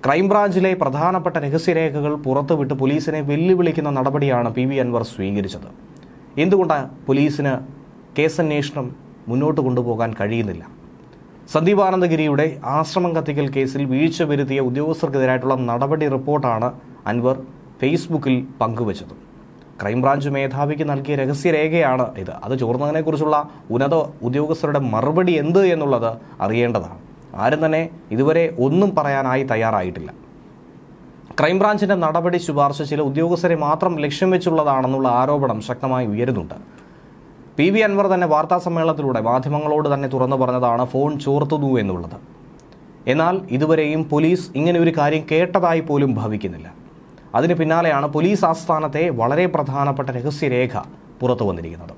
ക്രൈംബ്രാഞ്ചിലെ പ്രധാനപ്പെട്ട രഹസ്യരേഖകൾ പുറത്തുവിട്ട് പോലീസിനെ വെല്ലുവിളിക്കുന്ന നടപടിയാണ് പി വി അൻവർ സ്വീകരിച്ചത് എന്തുകൊണ്ടാണ് പോലീസിന് കേസന്വേഷണം മുന്നോട്ട് കൊണ്ടുപോകാൻ കഴിയുന്നില്ല സന്ദീപ് ആനന്ദഗിരിയുടെ ആശ്രമം കത്തിക്കൽ കേസിൽ വീഴ്ച വരുത്തിയ ഉദ്യോഗസ്ഥർക്കെതിരായിട്ടുള്ള നടപടി റിപ്പോർട്ടാണ് അൻവർ ഫേസ്ബുക്കിൽ പങ്കുവച്ചത് ക്രൈംബ്രാഞ്ച് മേധാവിക്ക് നൽകിയ രഹസ്യരേഖയാണ് ഇത് അത് ചോർന്നതിനെക്കുറിച്ചുള്ള ഉന്നത ഉദ്യോഗസ്ഥരുടെ മറുപടി എന്ത് എന്നുള്ളത് അറിയേണ്ടതാണ് ആരും തന്നെ ഇതുവരെ ഒന്നും പറയാനായി തയ്യാറായിട്ടില്ല ക്രൈംബ്രാഞ്ചിന്റെ നടപടി ശുപാർശ ചില ഉദ്യോഗസ്ഥരെ മാത്രം ലക്ഷ്യം വെച്ചുള്ളതാണെന്നുള്ള ആരോപണം ശക്തമായി ഉയരുന്നുണ്ട് പി വി അൻവർ തന്നെ വാർത്താ സമ്മേളനത്തിലൂടെ മാധ്യമങ്ങളോട് തന്നെ തുറന്നു പറഞ്ഞതാണ് ഫോൺ ചോർത്തുന്നു എന്നുള്ളത് എന്നാൽ ഇതുവരെയും പോലീസ് ഇങ്ങനെ ഒരു കാര്യം കേട്ടതായി പോലും ഭാവിക്കുന്നില്ല അതിന് പിന്നാലെയാണ് പോലീസ് ആസ്ഥാനത്തെ വളരെ പ്രധാനപ്പെട്ട രഹസ്യരേഖ പുറത്തു വന്നിരിക്കുന്നത്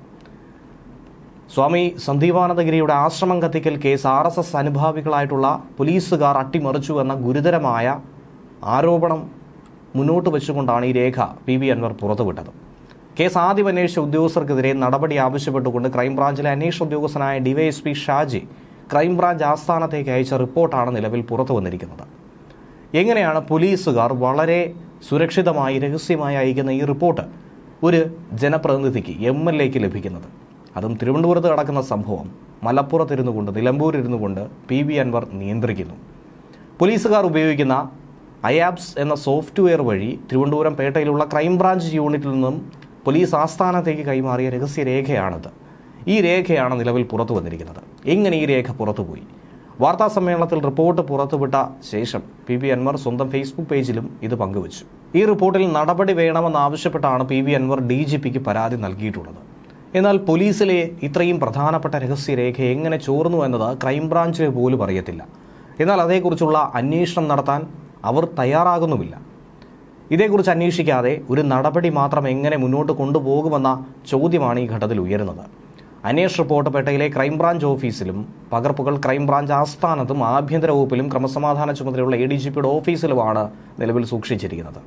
സ്വാമി സന്ദീപാനന്ദഗിരിയുടെ ആശ്രമം കത്തിക്കൽ കേസ് ആർ എസ് എസ് അനുഭാവികളായിട്ടുള്ള പോലീസുകാർ അട്ടിമറിച്ചു എന്ന ഗുരുതരമായ ആരോപണം മുന്നോട്ട് വെച്ചുകൊണ്ടാണ് ഈ രേഖ പി വി അൻവർ പുറത്തുവിട്ടത് കേസ് ആദ്യം അന്വേഷിച്ച ഉദ്യോഗസ്ഥർക്കെതിരെ നടപടി ആവശ്യപ്പെട്ടുകൊണ്ട് ക്രൈംബ്രാഞ്ചിലെ അന്വേഷണ ഉദ്യോഗസ്ഥനായ ഡിവൈഎസ്പി ഷാജി ക്രൈംബ്രാഞ്ച് ആസ്ഥാനത്തേക്ക് അയച്ച റിപ്പോർട്ടാണ് നിലവിൽ പുറത്തു വന്നിരിക്കുന്നത് എങ്ങനെയാണ് പോലീസുകാർ വളരെ സുരക്ഷിതമായി രഹസ്യമായി അയക്കുന്ന ഈ റിപ്പോർട്ട് ഒരു ജനപ്രതിനിധിക്ക് എം എൽ എക്ക് ലഭിക്കുന്നത് അതും തിരുവനന്തപുരത്ത് നടക്കുന്ന സംഭവം മലപ്പുറത്തിരുന്നു കൊണ്ട് നിലമ്പൂരിരുന്നു കൊണ്ട് പി വി അൻവർ നിയന്ത്രിക്കുന്നു പോലീസുകാർ ഉപയോഗിക്കുന്ന അയാപ്സ് എന്ന സോഫ്റ്റ്വെയർ വഴി തിരുവനന്തപുരം പേട്ടയിലുള്ള ക്രൈംബ്രാഞ്ച് യൂണിറ്റിൽ നിന്നും പോലീസ് ആസ്ഥാനത്തേക്ക് കൈമാറിയ രഹസ്യരേഖയാണിത് ഈ രേഖയാണ് നിലവിൽ പുറത്തു വന്നിരിക്കുന്നത് എങ്ങനെ ഈ രേഖ പുറത്തുപോയി വാർത്താ സമ്മേളനത്തിൽ റിപ്പോർട്ട് പുറത്തുവിട്ട ശേഷം പി വി അൻവർ സ്വന്തം ഫേസ്ബുക്ക് പേജിലും ഇത് പങ്കുവച്ചു ഈ റിപ്പോർട്ടിൽ നടപടി വേണമെന്നാവശ്യപ്പെട്ടാണ് P V Anvar D G പിക്ക് പരാതി നൽകിയിട്ടുള്ളത് എന്നാൽ പോലീസിലെ ഇത്രയും പ്രധാനപ്പെട്ട രഹസ്യരേഖ എങ്ങനെ ചോർന്നു എന്നത് ക്രൈംബ്രാഞ്ചിന് പോലും അറിയത്തില്ല എന്നാൽ അതേക്കുറിച്ചുള്ള അന്വേഷണം നടത്താൻ അവർ തയ്യാറാകുന്നുമില്ല ഇതേക്കുറിച്ച് അന്വേഷിക്കാതെ ഒരു നടപടി മാത്രം എങ്ങനെ മുന്നോട്ട് കൊണ്ടുപോകുമെന്ന ചോദ്യമാണ് ഈ ഘട്ടത്തിൽ ഉയരുന്നത് അന്വേഷണ റിപ്പോർട്ട് പേട്ടയിലെ ക്രൈംബ്രാഞ്ച് ഓഫീസിലും പകർപ്പുകൾ ക്രൈംബ്രാഞ്ച് ആസ്ഥാനത്തും ആഭ്യന്തര വകുപ്പിലും ക്രമസമാധാന ചുമതലയുള്ള എ ഡി ജി പിയുടെ ഓഫീസിലുമാണ് നിലവിൽ സൂക്ഷിച്ചിരിക്കുന്നത്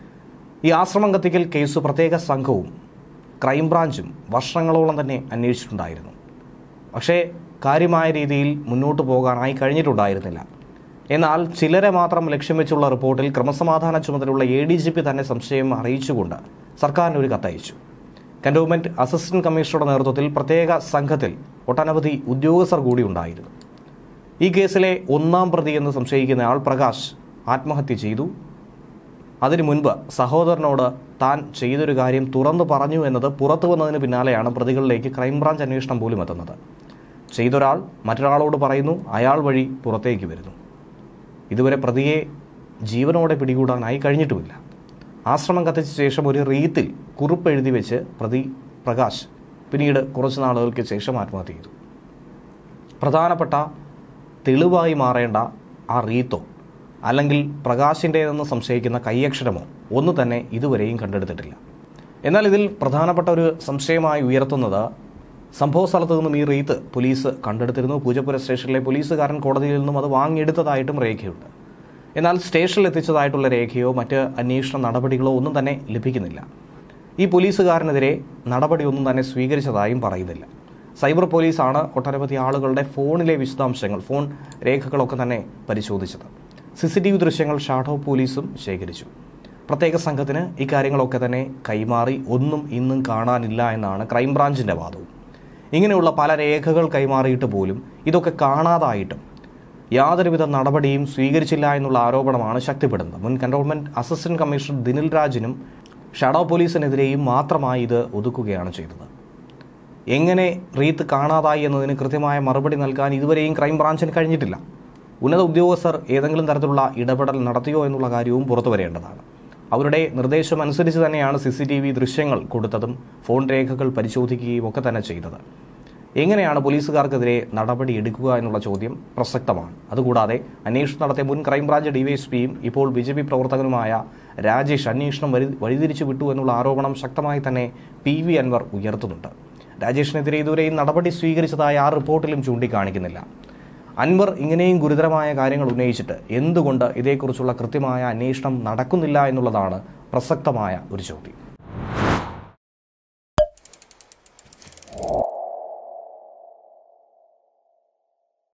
ഈ ആശ്രമം കത്തിക്കൽ കേസ് പ്രത്യേക സംഘവും ക്രൈംബ്രാഞ്ചും വർഷങ്ങളോളം തന്നെ അന്വേഷിച്ചിട്ടുണ്ടായിരുന്നു പക്ഷേ കാര്യമായ രീതിയിൽ മുന്നോട്ട് പോകാനായി കഴിഞ്ഞിട്ടുണ്ടായിരുന്നില്ല എന്നാൽ ചിലരെ മാത്രം ലക്ഷ്യം വെച്ചുള്ള റിപ്പോർട്ടിൽ ക്രമസമാധാന ചുമതലയുള്ള എ ഡി ജി പി തന്നെ സംശയം അറിയിച്ചുകൊണ്ട് സർക്കാരിന് ഒരു കത്തയച്ചു കന്റോൺമെന്റ് അസിസ്റ്റന്റ് കമ്മീഷണറുടെ നേതൃത്വത്തിൽ പ്രത്യേക സംഘത്തിൽ ഒട്ടനവധി ഉദ്യോഗസ്ഥർ കൂടി ഉണ്ടായിരുന്നു ഈ കേസിലെ ഒന്നാം പ്രതി എന്ന് സംശയിക്കുന്ന ആൾ പ്രകാശ് ആത്മഹത്യ ചെയ്തു അതിനു മുൻപ് സഹോദരനോട് താൻ ചെയ്തൊരു കാര്യം തുറന്നു പറഞ്ഞു എന്നത് പുറത്തു വന്നതിന് പിന്നാലെയാണ് പ്രതികളിലേക്ക് ക്രൈംബ്രാഞ്ച് അന്വേഷണം പോലും എത്തുന്നത് ചെയ്തൊരാൾ മറ്റൊരാളോട് പറയുന്നു അയാൾ വഴി പുറത്തേക്ക് വരുന്നു ഇതുവരെ പ്രതിയെ ജീവനോടെ പിടികൂടാനായി കഴിഞ്ഞിട്ടുമില്ല ആശ്രമം കത്തിച്ച ശേഷം ഒരു റീത്തിൽ കുറിപ്പ് എഴുതി വെച്ച് പ്രതി പ്രകാശ് പിന്നീട് കുറച്ച് നാളുകൾക്ക് ശേഷം ആത്മഹത്യ ചെയ്തു പ്രധാനപ്പെട്ട തെളിവായി മാറേണ്ട ആ റീത്തോ അല്ലെങ്കിൽ പ്രകാശിൻ്റേതെന്ന് സംശയിക്കുന്ന കൈയക്ഷരമോ ഒന്നു തന്നെ ഇതുവരെയും കണ്ടെടുത്തിട്ടില്ല എന്നാൽ ഇതിൽ പ്രധാനപ്പെട്ട ഒരു സംശയമായി ഉയർത്തുന്നത് സംഭവ സ്ഥലത്ത് നിന്നും ഈ റീത്ത് പോലീസ് കണ്ടെടുത്തിരുന്നു പൂജപ്പുര സ്റ്റേഷനിലെ പോലീസുകാരൻ കോടതിയിൽ നിന്നും അത് വാങ്ങിയെടുത്തതായിട്ടും രേഖയുണ്ട് എന്നാൽ സ്റ്റേഷനിൽ എത്തിച്ചതായിട്ടുള്ള രേഖയോ മറ്റ് അന്വേഷണ നടപടികളോ ഒന്നും തന്നെ ലഭിക്കുന്നില്ല ഈ പോലീസുകാരനെതിരെ നടപടിയൊന്നും തന്നെ സ്വീകരിച്ചതായും പറയുന്നില്ല സൈബർ പോലീസാണ് ഒട്ടനവധി ആളുകളുടെ ഫോണിലെ വിശദാംശങ്ങൾ ഫോൺ രേഖകളൊക്കെ തന്നെ പരിശോധിച്ചത് സി സി ടി വി ദൃശ്യങ്ങൾ ഷാഡോ പോലീസും ശേഖരിച്ചു പ്രത്യേക സംഘത്തിന് ഇക്കാര്യങ്ങളൊക്കെ തന്നെ കൈമാറി ഒന്നും ഇന്നും കാണാനില്ല എന്നാണ് ക്രൈംബ്രാഞ്ചിന്റെ വാദവും ഇങ്ങനെയുള്ള പല രേഖകൾ കൈമാറിയിട്ട് പോലും ഇതൊക്കെ കാണാതായിട്ടും യാതൊരുവിധ നടപടിയും സ്വീകരിച്ചില്ല എന്നുള്ള ആരോപണമാണ് ശക്തിപ്പെടുന്നത് മുൻ കൺട്രോൾമെന്റ് അസിസ്റ്റന്റ് കമ്മീഷണർ ദിനിൽ രാജിനും ഷാഡോ പോലീസിനെതിരെയും മാത്രമായി ഇത് ഒതുക്കുകയാണ് ചെയ്തത് എങ്ങനെ റീത്ത് കാണാതായി എന്നതിന് കൃത്യമായ മറുപടി നൽകാൻ ഇതുവരെയും ക്രൈംബ്രാഞ്ചിന് കഴിഞ്ഞിട്ടില്ല ഉന്നത ഉദ്യോഗസ്ഥർ ഏതെങ്കിലും തരത്തിലുള്ള ഇടപെടൽ നടത്തിയോ എന്നുള്ള കാര്യവും പുറത്തു വരേണ്ടതാണ് അവരുടെ നിർദ്ദേശം അനുസരിച്ച് തന്നെയാണ് സി സി ടി വി ദൃശ്യങ്ങൾ കൊടുത്തതും ഫോൺ രേഖകൾ പരിശോധിക്കുകയും ഒക്കെ തന്നെ ചെയ്തത് എങ്ങനെയാണ് പോലീസുകാർക്കെതിരെ നടപടി എടുക്കുക എന്നുള്ള ചോദ്യം പ്രസക്തമാണ് അതുകൂടാതെ അന്വേഷണം നടത്തിയ മുൻ ക്രൈംബ്രാഞ്ച് ഡിവൈഎസ്പിയും ഇപ്പോൾ ബി ജെ പി പ്രവർത്തകനുമായ രാജേഷ് അന്വേഷണം വഴി വഴിതിരിച്ചു വിട്ടു എന്നുള്ള ആരോപണം ശക്തമായി തന്നെ പി വി അൻവർ ഉയർത്തുന്നുണ്ട് രാജേഷിനെതിരെ ഇതുവരെയും നടപടി സ്വീകരിച്ചതായി ആ റിപ്പോർട്ടിലും ചൂണ്ടിക്കാണിക്കുന്നില്ല അൻവർ ഇങ്ങനെയും ഗുരുതരമായ കാര്യങ്ങൾ ഉന്നയിച്ചിട്ട് എന്തുകൊണ്ട് ഇതേക്കുറിച്ചുള്ള കൃത്യമായ അന്വേഷണം നടക്കുന്നില്ല എന്നുള്ളതാണ് പ്രസക്തമായ ഒരു ചോദ്യം